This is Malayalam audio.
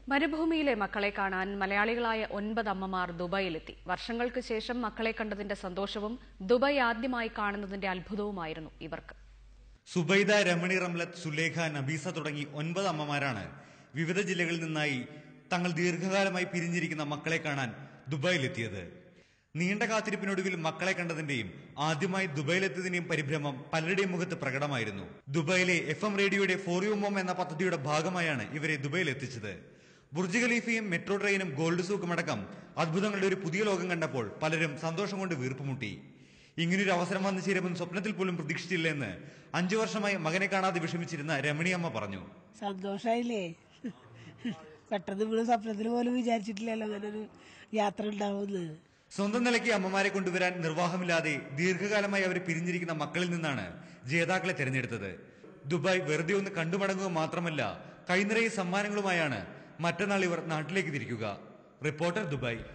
മരുഭൂമിയിലെ മക്കളെ കാണാൻ മലയാളികളായ ഒൻപത് അമ്മമാർ ദുബായിലെത്തി വർഷങ്ങൾക്ക് ശേഷം മക്കളെ കണ്ടതിന്റെ സന്തോഷവും ദുബായ് ആദ്യമായി കാണുന്നതിന്റെ അത്ഭുതവുമായിരുന്നു ഇവർക്ക് സുബൈദ രമണി റംലത്ത് സുലേഖ നബീസ തുടങ്ങി ഒൻപത് അമ്മമാരാണ് വിവിധ ജില്ലകളിൽ നിന്നായി തങ്ങൾ ദീർഘകാലമായി പിരിഞ്ഞിരിക്കുന്ന മക്കളെ കാണാൻ ദുബായിലെത്തിയത് നീണ്ട കാത്തിരിപ്പിനൊടുവിൽ മക്കളെ കണ്ടതിന്റെയും ആദ്യമായി ദുബായിലെത്തിയതിന്റെയും പരിഭ്രമം പലരുടെയും മുഖത്ത് പ്രകടമായിരുന്നു ദുബായിലെ എഫ് എം റേഡിയോയുടെ ഫോർ യു മോം എന്ന പദ്ധതിയുടെ ഭാഗമായാണ് ഇവരെ ദുബായിൽ എത്തിച്ചത് ബുർജ് ഖലീഫയും മെട്രോ ട്രെയിനും ഗോൾഡ് സൂക്കും അടക്കം അത്ഭുതങ്ങളുടെ ഒരു പുതിയ ലോകം കണ്ടപ്പോൾ പലരും സന്തോഷം കൊണ്ട് വീർപ്പുമുട്ടി ഇങ്ങനൊരു അവസരം വന്നു ചേരുമെന്ന് സ്വപ്നത്തിൽ പോലും പ്രതീക്ഷിച്ചില്ലെന്ന് അഞ്ചു വർഷമായി മകനെ കാണാതെ വിഷമിച്ചിരുന്ന രമണിയമ്മ പറഞ്ഞു സന്തോഷായില്ലേ പെട്ടെന്ന് ഇവിടെ സ്വപ്നത്തിൽ പോലും വിചാരിച്ചിട്ടില്ലല്ലോ അങ്ങനെ ഒരു യാത്ര ഉണ്ടാവുമെന്ന് സ്വന്തം നിലയ്ക്ക് അമ്മമാരെ കൊണ്ടുവരാൻ നിർവാഹമില്ലാതെ ദീർഘകാലമായി അവർ പിരിഞ്ഞിരിക്കുന്ന മക്കളിൽ നിന്നാണ് ജേതാക്കളെ തെരഞ്ഞെടുത്തത് ദുബായ് വെറുതെ ഒന്ന് കണ്ടുമടങ്ങുക മാത്രമല്ല കൈനിറയെ സമ്മാനങ്ങളുമായാണ് മറ്റന്നാൾ ഇവർ നാട്ടിലേക്ക് തിരിക്കുക റിപ്പോർട്ടർ ദുബായ്